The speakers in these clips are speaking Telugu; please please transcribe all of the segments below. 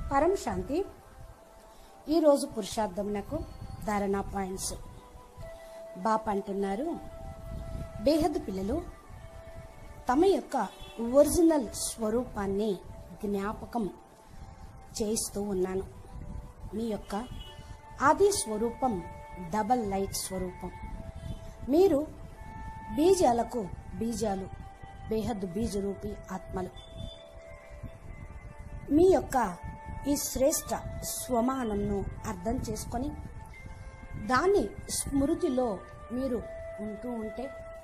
పరం శాంతి ఈరోజు పురుషార్థమునకు ధారణా పాయింట్స్ బాప్ అంటున్నారు బేహద్ పిల్లలు తమ యొక్క ఒరిజినల్ స్వరూపాన్ని జ్ఞాపకం చేయిస్తూ ఉన్నాను మీ యొక్క ఆది స్వరూపం డబల్ లైట్ స్వరూపం మీరు బీజాలకు బీజాలు బేహద్ బీజరూపి ఆత్మలు మీ యొక్క ఈ శ్రేష్ట స్వమానంను అర్థం చేసుకొని దాని స్మృతిలో మీరు ఉంటూ ఉంటే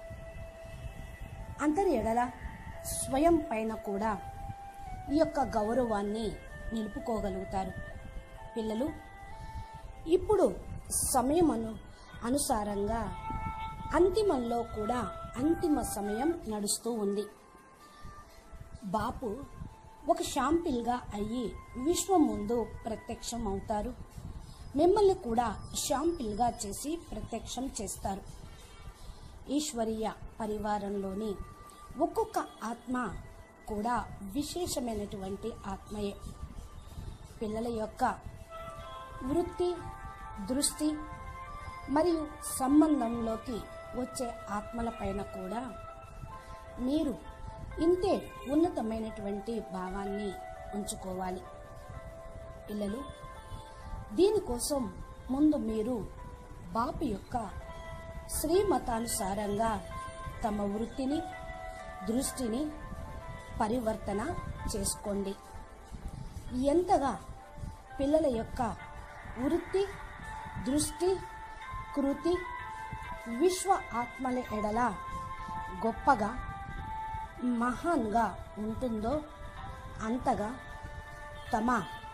అందరి ఎడల స్వయం పైన కూడా ఈ యొక్క గౌరవాన్ని నిలుపుకోగలుగుతారు పిల్లలు ఇప్పుడు సమయం అను అనుసారంగా అంతిమంలో కూడా అంతిమ సమయం నడుస్తూ ఉంది బాపు ఒక షాంపిల్గా అయ్యి విశ్వం ముందు ప్రత్యక్షం అవుతారు మిమ్మల్ని కూడా షాంపిల్గా చేసి ప్రత్యక్షం చేస్తారు ఈశ్వరీయ పరివారంలోని ఒక్కొక్క ఆత్మ కూడా విశేషమైనటువంటి ఆత్మయే పిల్లల యొక్క వృత్తి దృష్టి మరియు సంబంధంలోకి వచ్చే ఆత్మల పైన కూడా మీరు ఇంతే ఉన్నతమైనటువంటి భావాన్ని ఉంచుకోవాలి పిల్లలు దీనికోసం ముందు మీరు బాపు యొక్క శ్రీమతానుసారంగా తమ వృత్తిని దృష్టిని పరివర్తన చేసుకోండి ఎంతగా పిల్లల యొక్క వృత్తి దృష్టి కృతి విశ్వ ఆత్మల ఎడల గొప్పగా మహాన్గా ఉంటుందో అంతగా తమ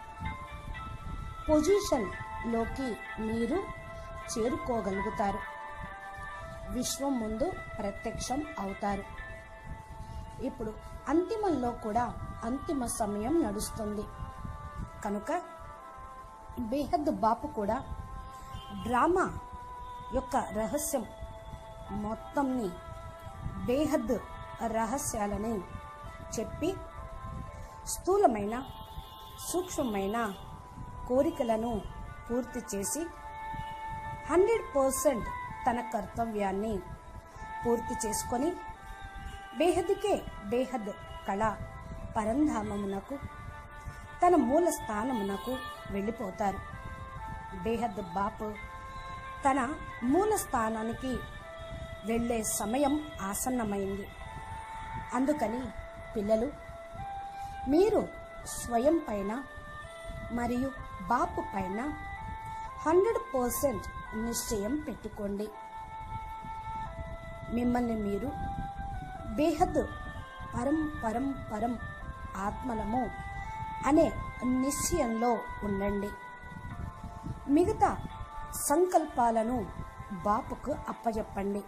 పొజిషన్లోకి మీరు చేరుకోగలుగుతారు విశ్వం ముందు ప్రత్యక్షం అవుతారు ఇప్పుడు అంతిమంలో కూడా అంతిమ సమయం నడుస్తుంది కనుక బేహద్ బాపు కూడా డ్రామా యొక్క రహస్యం మొత్తంని బేహద్ రహస్యాలని చెప్పి స్థూలమైన సూక్ష్మమైన కోరికలను పూర్తి చేసి హండ్రెడ్ పర్సెంట్ తన కర్తవ్యాన్ని పూర్తి చేసుకొని బేహద్కే బేహద్ కళ పరంధామమునకు తన మూల స్థానమునకు వెళ్ళిపోతారు బేహద్ బాపు తన మూల స్థానానికి వెళ్ళే సమయం ఆసన్నమైంది అందుకని పిల్లలు మీరు స్వయం పైన మరియు బాపు పైన హండ్రెడ్ పర్సెంట్ నిశ్చయం పెట్టుకోండి మిమ్మల్ని మీరు బేహద్ పరం పరం పరం ఆత్మలము అనే నిశ్చయంలో ఉండండి మిగతా సంకల్పాలను బాపుకు అప్పజెప్పండి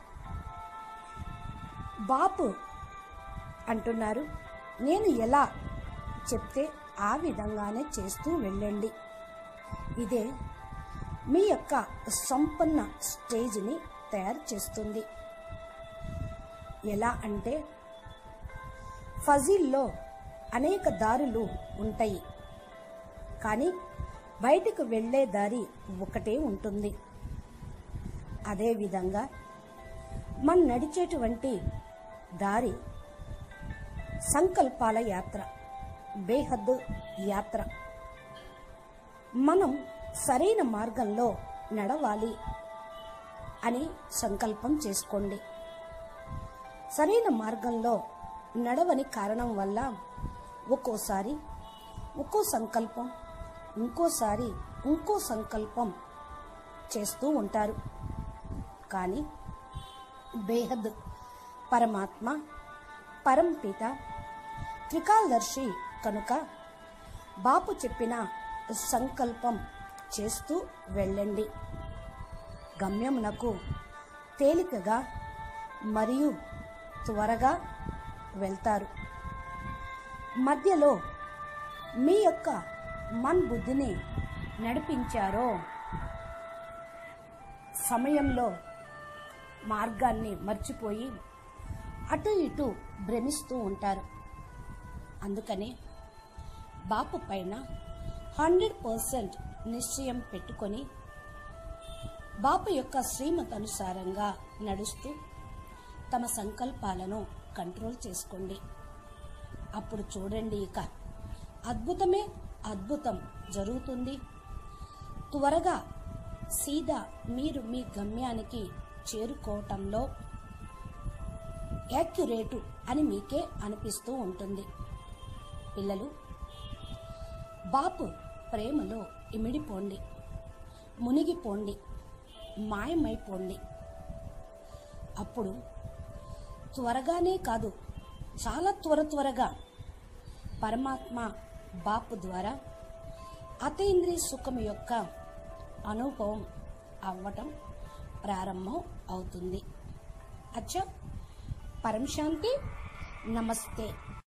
బాపు అంటున్నారు నేను ఎలా చెప్తే ఆ విధంగానే చేస్తూ వెళ్ళండి ఇదే మీ యొక్క సంపన్న స్టేజ్ని తయారు చేస్తుంది ఎలా అంటే ఫజీల్లో అనేక దారులు ఉంటాయి కానీ బయటకు వెళ్ళే దారి ఒకటే ఉంటుంది అదేవిధంగా మనం నడిచేటువంటి దారి సంకల్పాల యాత్ర బేహద్దు యాత్ర మనం సరైన మార్గంలో నడవాలి అని సంకల్పం చేసుకోండి సరైన మార్గంలో నడవని కారణం వల్ల ఒక్కోసారి ఒక్కో సంకల్పం ఇంకోసారి ఇంకో సంకల్పం చేస్తూ ఉంటారు కానీ బేహద్ పరమాత్మ పరంపిత త్రికాలదర్శి కనుక బాపు చెప్పిన సంకల్పం చేస్తూ వెళ్ళండి గమ్యమునకు తేలికగా మరియు త్వరగా వెళ్తారు మధ్యలో మీ యొక్క మన్ బుద్ధిని నడిపించారో సమయంలో మార్గాన్ని మర్చిపోయి అటు ఇటు భ్రమిస్తూ ఉంటారు అందుకని బాపు పైన హండ్రెడ్ పర్సెంట్ నిశ్చయం పెట్టుకొని బాపు యొక్క శ్రీమతనుసారంగా నడుస్తూ తమ సంకల్పాలను కంట్రోల్ చేసుకోండి అప్పుడు చూడండి ఇక అద్భుతమే అద్భుతం జరుగుతుంది త్వరగా సీదా మీరు మీ గమ్యానికి చేరుకోవటంలో యాక్యురేటు అని మీకే అనిపిస్తూ ఉంటుంది పిల్లలు బాపు ప్రేమలో ఇమిడిపోండి మునిగిపోండి మాయమైపోండి అప్పుడు త్వరగానే కాదు చాలా త్వర త్వరగా పరమాత్మ బాపు ద్వారా అతీంద్రియ సుఖం యొక్క అనుభవం అవ్వటం ప్రారంభం అవుతుంది అచ్చా పరం శాంతి నమస్తే